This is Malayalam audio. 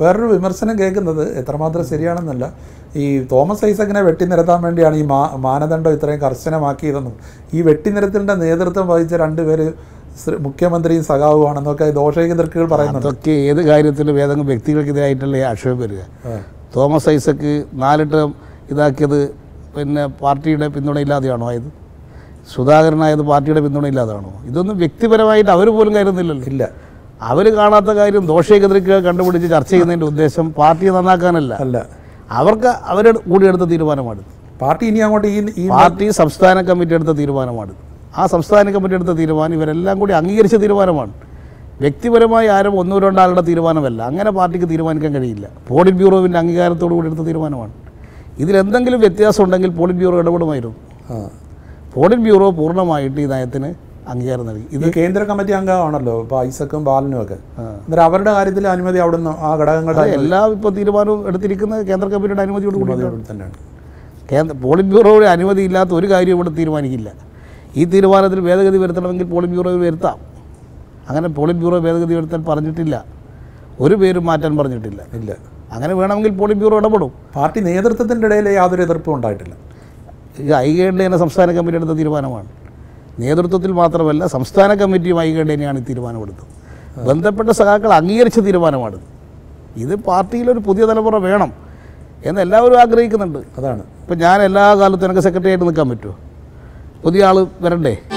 വേറൊരു വിമർശനം കേൾക്കുന്നത് എത്രമാത്രം ശരിയാണെന്നല്ല ഈ തോമസ് ഐസക്കിനെ വെട്ടിനിരത്താൻ വേണ്ടിയാണ് ഈ മാ മാനദണ്ഡം ഇത്രയും കർശനമാക്കിയതെന്നും ഈ വെട്ടിനിരത്തലിൻ്റെ നേതൃത്വം വഹിച്ച രണ്ടുപേര് ശ്രീ- മുഖ്യമന്ത്രിയും സഖാവുമാണെന്നൊക്കെ ദോഷൈകതർക്കുകൾ പറയുന്നുണ്ട് അതൊക്കെ ഏത് കാര്യത്തിലും ഏതെങ്കിലും വ്യക്തികൾക്കെതിരായിട്ടല്ലേ ഈ ആക്ഷേപം വരിക തോമസ് ഐസക്ക് നാല് ടേം ഇതാക്കിയത് പിന്നെ പാർട്ടിയുടെ പിന്തുണയില്ലാതെയാണോ ആയത് സുധാകരനായത് പാർട്ടിയുടെ പിന്തുണയില്ലാതാണോ ഇതൊന്നും വ്യക്തിപരമായിട്ട് അവർ പോലും കരുതുന്നില്ലല്ലോ ഇല്ല അവർ കാണാത്ത കാര്യം ദോഷേകതൃക്ക് കണ്ടുപിടിച്ച് ചർച്ച ചെയ്യുന്നതിൻ്റെ ഉദ്ദേശം പാർട്ടിയെ നന്നാക്കാനല്ല അല്ല അവർക്ക് അവരുടെ കൂടി എടുത്ത തീരുമാനമാണ് പാർട്ടി ഇനി അങ്ങോട്ട് ഈ ഈ പാർട്ടി സംസ്ഥാന കമ്മിറ്റി എടുത്ത തീരുമാനമാണ് ആ സംസ്ഥാന കമ്മിറ്റി എടുത്ത തീരുമാനം ഇവരെല്ലാം കൂടി അംഗീകരിച്ച തീരുമാനമാണ് വ്യക്തിപരമായി ആരും ഒന്നോ രണ്ടോ ആളുടെ തീരുമാനമല്ല അങ്ങനെ പാർട്ടിക്ക് തീരുമാനിക്കാൻ കഴിയില്ല പോളിറ്റ് ബ്യൂറോവിൻ്റെ അംഗീകാരത്തോടു കൂടി എടുത്ത തീരുമാനമാണ് ഇതിലെന്തെങ്കിലും വ്യത്യാസം ഉണ്ടെങ്കിൽ പോളിറ്റ് ബ്യൂറോ ഇടപെടുമായിരുന്നു ആ. പോളിറ്റ് ബ്യൂറോ പൂർണ്ണമായിട്ട് ഈ നയത്തിന് അംഗീകാരം നൽകി ഇത് ഈ കേന്ദ്ര കമ്മിറ്റി അംഗമാണല്ലോ ഇപ്പോൾ ഐസക്കും ബാലനും ഒക്കെ അന്നേരം അവരുടെ കാര്യത്തിൽ അനുമതി അവിടുന്ന് ആ ഘടകങ്ങളുടെ അത് എല്ലാ ഇപ്പോൾ തീരുമാനവും എടുത്തിരിക്കുന്നത് കേന്ദ്ര കമ്മിറ്റിയുടെ അനുമതിയോട് കൂടി അനുമതി തന്നെയാണ് കേന്ദ്ര പോളിറ്റ് ബ്യൂറോയുടെ അനുമതി ഇല്ലാത്ത ഒരു കാര്യം ഇവിടെ തീരുമാനിക്കില്ല ഈ തീരുമാനത്തിൽ ഭേദഗതി വരുത്തണമെങ്കിൽ പോളിറ്റ് ബ്യൂറോ വരുത്താം അങ്ങനെ പോളിറ്റ് ബ്യൂറോ ഭേദഗതി വരുത്താൻ പറഞ്ഞിട്ടില്ല ഒരു പേരും മാറ്റാൻ പറഞ്ഞിട്ടില്ല ഇല്ല അങ്ങനെ വേണമെങ്കിൽ പോളിറ്റ് ബ്യൂറോ ഇടപെടും പാർട്ടി നേതൃത്വത്തിൻ്റെ ഇടയിൽ യാതൊരു എതിർപ്പും ഉണ്ടായിട്ടില്ല ഇത് ഐകേണ്ടേന സംസ്ഥാന കമ്മിറ്റി എടുത്ത തീരുമാനമാണ് നേതൃത്വത്തിൽ മാത്രമല്ല സംസ്ഥാന കമ്മിറ്റിയും ഐകേണ്ടേനെയാണ് ഈ തീരുമാനമെടുത്തത് ബന്ധപ്പെട്ട സഖാക്കൾ അംഗീകരിച്ച തീരുമാനമാണ് ഇത് പാർട്ടിയിലൊരു പുതിയ തലമുറ വേണം എന്ന് എല്ലാവരും ആഗ്രഹിക്കുന്നുണ്ട് അതാണ് ഇപ്പം ഞാൻ എല്ലാ കാലത്തും എനിക്ക് സെക്രട്ടറി ആയിട്ട് നിൽക്കാൻ പറ്റുമോ പുതിയ ആൾ വരണ്ടേ